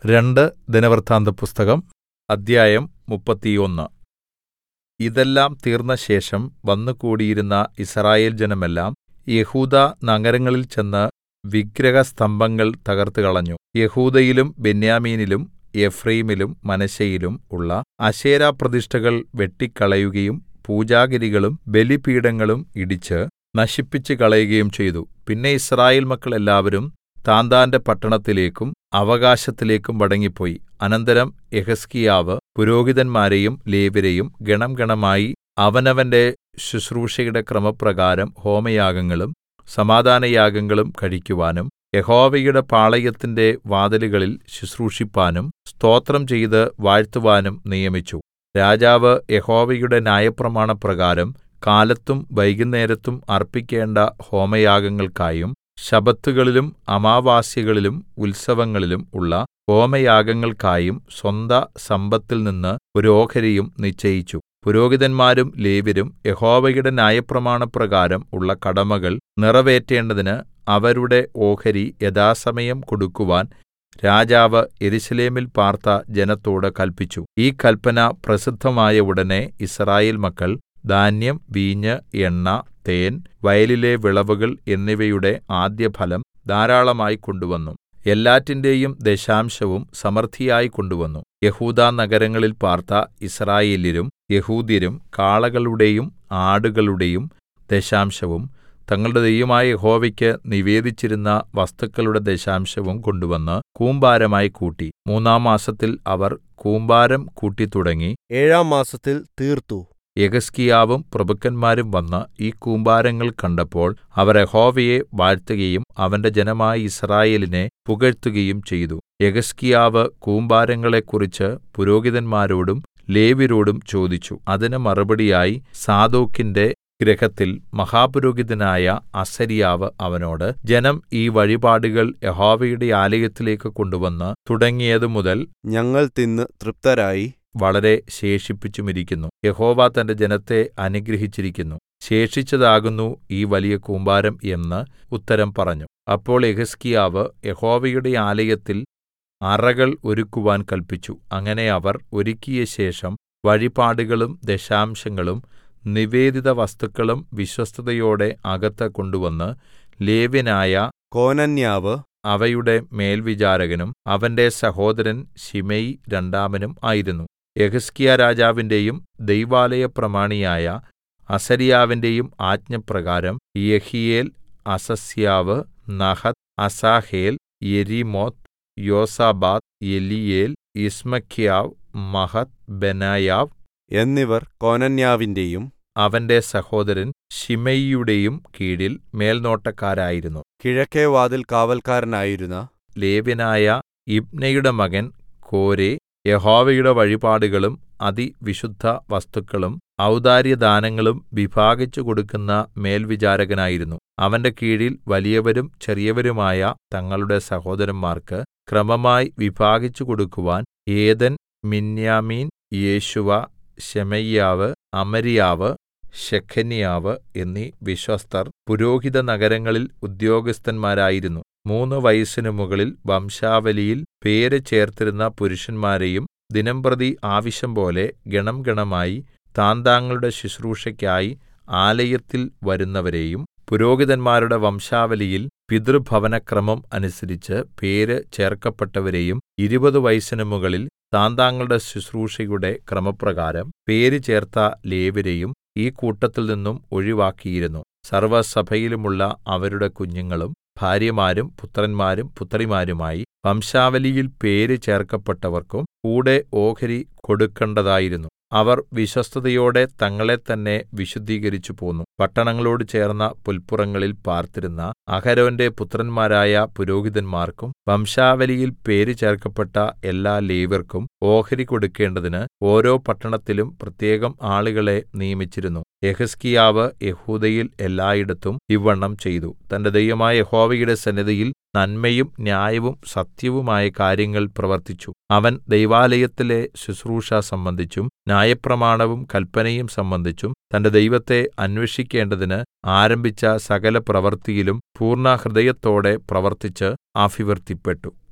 രണ്ട് ദിനവൃത്താന്തപുസ്തകം അദ്ധ്യായം മുപ്പത്തിയൊന്ന് ഇതെല്ലാം തീർന്നശേഷം വന്നുകൂടിയിരുന്ന യിസ്രായേൽ ജനമെല്ലാം യെഹൂദാ നഗരങ്ങളിൽ ചെന്ന് വിഗ്രഹസ്തംഭങ്ങൾ തകർത്തുകളഞ്ഞു യെഹൂദയിലും ബെന്യാമീനിലും എഫ്രയീമിലും മനശ്ശെയിലും ഉള്ള അശേരാപ്രതിഷ്ഠകൾ വെട്ടിക്കളയുകയും പൂജാഗിരികളും ബലിപീഠങ്ങളും ഇടിച്ച് നശിപ്പിച്ചുകളയുകയും ചെയ്തു പിന്നെ യിസ്രായേൽ മക്കൾ എല്ലാവരും താന്താന്റെ പട്ടണത്തിലേക്കും അവകാശത്തിലേക്കും മടങ്ങിപ്പോയി അനന്തരം യെഹിസ്കീയാവ് പുരോഹിതന്മാരെയും ലേവ്യരെയും ഗണംഗണമായി അവനവന്റെ ശുശ്രൂഷയുടെ ക്രമപ്രകാരം ഹോമയാഗങ്ങളും സമാധാനയാഗങ്ങളും കഴിക്കുവാനും യഹോവയുടെ പാളയത്തിന്റെ വാതിലുകളിൽ ശുശ്രൂഷിപ്പാനും സ്തോത്രം ചെയ്ത് വാഴ്ത്തുവാനും നിയമിച്ചു രാജാവ് യഹോവയുടെ ന്യായപ്രമാണപ്രകാരം കാലത്തും വൈകുന്നേരത്തും അർപ്പിക്കേണ്ട ഹോമയാഗങ്ങൾക്കായും ശബ്ബത്തുകളിലും അമാവാസ്യകളിലും ഉത്സവങ്ങളിലും ഉള്ള ഹോമയാഗങ്ങൾക്കായും സ്വന്ത സമ്പത്തിൽനിന്ന് ഒരു ഓഹരിയും നിശ്ചയിച്ചു പുരോഹിതന്മാരും ലേവ്യരും യഹോവയുടെ ന്യായപ്രമാണപ്രകാരം ഉള്ള കടമകൾ നിറവേറ്റേണ്ടതിന് അവരുടെ ഓഹരി യഥാസമയം കൊടുക്കുവാൻ രാജാവ് യെരൂശലേമിൽ പാർത്ത ജനത്തോട് കല്പിച്ചു ഈ കല്പന പ്രസിദ്ധമായ ഉടനെ യിസ്രായേൽ മക്കൾ ധാന്യം വീഞ്ഞ് എണ്ണ തേൻ വയലിലെ വിളവുകൾ എന്നിവയുടെ ആദ്യഫലം ധാരാളമായി കൊണ്ടുവന്നു എല്ലാറ്റിന്റെയും ദശാംശവും സമൃദ്ധിയായി കൊണ്ടുവന്നു യെഹൂദാ നഗരങ്ങളിൽ പാർത്ത യിസ്രായേല്യരും യെഹൂദ്യരും കാളകളുടെയും ആടുകളുടെയും ദശാംശവും തങ്ങളുടെ ദൈവമായ യഹോവയ്ക്ക് നിവേദിച്ചിരുന്ന വസ്തുക്കളുടെ ദശാംശവും കൊണ്ടുവന്ന് കൂമ്പാരമായി കൂട്ടി മൂന്നാം മാസത്തിൽ അവർ കൂമ്പാരം കൂട്ടിത്തുടങ്ങി ഏഴാം മാസത്തിൽ തീർത്തു യെഹിസ്കീയാവും പ്രഭുക്കന്മാരും വന്ന് ഈ കൂമ്പാരങ്ങൾ കണ്ടപ്പോൾ അവർ യഹോവയെ വാഴ്ത്തുകയും അവന്റെ ജനമായ യിസ്രായേലിനെ പുകഴ്ത്തുകയും ചെയ്തു യെഹിസ്കീയാവ് കൂമ്പാരങ്ങളെക്കുറിച്ച് പുരോഹിതന്മാരോടും ലേവ്യരോടും ചോദിച്ചു അതിന് മറുപടിയായി സാദോക്കിന്റെ ഗൃഹത്തിൽ മഹാപുരോഹിതനായ അസര്യാവ് അവനോട് ജനം ഈ വഴിപാടുകൾ യഹോവയുടെ ആലയത്തിലേക്ക് കൊണ്ടുവന്ന് തുടങ്ങിയതു മുതൽ ഞങ്ങൾ തിന്ന് തൃപ്തരായി വളരെ ശേഷിപ്പിച്ചുമിരിക്കുന്നു യഹോവ തന്റെ ജനത്തെ അനുഗ്രഹിച്ചിരിക്കുന്നു ശേഷിച്ചതാകുന്നു ഈ വലിയ കൂമ്പാരം എന്ന് ഉത്തരം പറഞ്ഞു അപ്പോൾ യെഹിസ്കീയാവ് യഹോവയുടെ ആലയത്തിൽ അറകൾ ഒരുക്കുവാൻ കല്പിച്ചു അങ്ങനെ അവർ ഒരുക്കിയ ശേഷം വഴിപാടുകളും ദശാംശങ്ങളും നിവേദിത വസ്തുക്കളും വിശ്വസ്തതയോടെ അകത്ത് കൊണ്ടുവന്ന് ലേവ്യനായ കോനന്യാവ് അവയുടെ മേൽവിചാരകനും അവന്റെ സഹോദരൻ ശിമെയി രണ്ടാമനും ആയിരുന്നു യെഹിസ്കിയ രാജാവിന്റെയും ദൈവാലയ പ്രമാണിയായ അസര്യാവിന്റെയും ആജ്ഞപ്രകാരം യെഹീയേൽ അസസ്യാവ് നഹത്ത് അസാഹേൽ യെരീമോത്ത് യോസാബാദ് എലീയേൽ യിസ്മഖ്യാവ് മഹത്ത് ബെനായാവ് എന്നിവർ കോനന്യാവിന്റെയും അവന്റെ സഹോദരൻ ശിമെയിയുടെയും കീഴിൽ മേൽനോട്ടക്കാരായിരുന്നു കിഴക്കെ വാതിൽ കാവൽക്കാരനായിരുന്ന ലേവ്യനായ ഇബ്നയുടെ മകൻ കോരെ യഹോവയുടെ വഴിപാടുകളും അതിവിശുദ്ധ വസ്തുക്കളും ഔദാര്യദാനങ്ങളും വിഭാഗിച്ചു കൊടുക്കുന്ന മേൽവിചാരകനായിരുന്നു അവന്റെ കീഴിൽ വലിയവരും ചെറിയവരുമായ തങ്ങളുടെ സഹോദരന്മാർക്ക് ക്രമമായി വിഭാഗിച്ചു കൊടുക്കുവാൻ ഏദൻ മിന്യാമീൻ യേശുവ ശെമയ്യാവ് അമര്യാവ് ശെഖന്യാവ് എന്നീ വിശ്വസ്തർ പുരോഹിത നഗരങ്ങളിൽ ഉദ്യോഗസ്ഥന്മാരായിരുന്നു മൂന്ന് വയസ്സിനു മുകളിൽ വംശാവലിയിൽ പേര് ചേർത്തിരുന്ന പുരുഷന്മാരെയും ദിനംപ്രതി ആവശ്യംപോലെ ഗണംഗണമായി താന്താങ്ങളുടെ ശുശ്രൂഷയ്ക്കായി ആലയത്തിൽ വരുന്നവരെയും പുരോഹിതന്മാരുടെ വംശാവലിയിൽ പിതൃഭവനക്രമം അനുസരിച്ച് പേര് ചേർക്കപ്പെട്ടവരെയും ഇരുപത് വയസ്സിനു മുകളിൽ താന്താങ്ങളുടെ ശുശ്രൂഷയുടെ ക്രമപ്രകാരം പേര് ചേർത്ത ലേവ്യരെയും ഈ കൂട്ടത്തിൽ നിന്നും ഒഴിവാക്കിയിരുന്നു സർവ്വസഭയിലുമുള്ള അവരുടെ കുഞ്ഞുങ്ങളും ഭാര്യമാരും പുത്രന്മാരും പുത്രിമാരുമായി വംശാവലിയിൽ പേര് ചേർക്കപ്പെട്ടവർക്കും കൂടെ ഓഹരി കൊടുക്കണ്ടതായിരുന്നു അവർ വിശ്വസ്തതയോടെ തങ്ങളെ തന്നെ വിശുദ്ധീകരിച്ചു പോന്നു പട്ടണങ്ങളോട് ചേർന്ന പുൽപ്പുറങ്ങളിൽ പാർത്തിരുന്ന അഹരോന്റെ പുത്രന്മാരായ പുരോഹിതന്മാർക്കും വംശാവലിയിൽ പേര് ചേർക്കപ്പെട്ട എല്ലാ ലേവ്യർക്കും ഓഹരി കൊടുക്കേണ്ടതിന് ഓരോ പട്ടണത്തിലും പ്രത്യേകം ആളുകളെ നിയമിച്ചിരുന്നു യെഹിസ്കീയാവ് യഹൂദയിൽ എല്ലായിടത്തും ഇവ്വണ്ണം ചെയ്തു തന്റെ ദൈവമായ യഹോവയുടെ സന്നിധിയിൽ നന്മയും ന്യായവും സത്യവുമായ കാര്യങ്ങൾ പ്രവർത്തിച്ചു അവൻ ദൈവാലയത്തിലെ ശുശ്രൂഷ സംബന്ധിച്ചും ന്യായപ്രമാണവും കല്പനയും സംബന്ധിച്ചും തന്റെ ദൈവത്തെ അന്വേഷിക്കേണ്ടതിന് ആരംഭിച്ച സകല പ്രവൃത്തിയിലും പൂർണ്ണഹൃദയത്തോടെ പ്രവർത്തിച്ച് അഭിവൃദ്ധിപ്പെട്ടു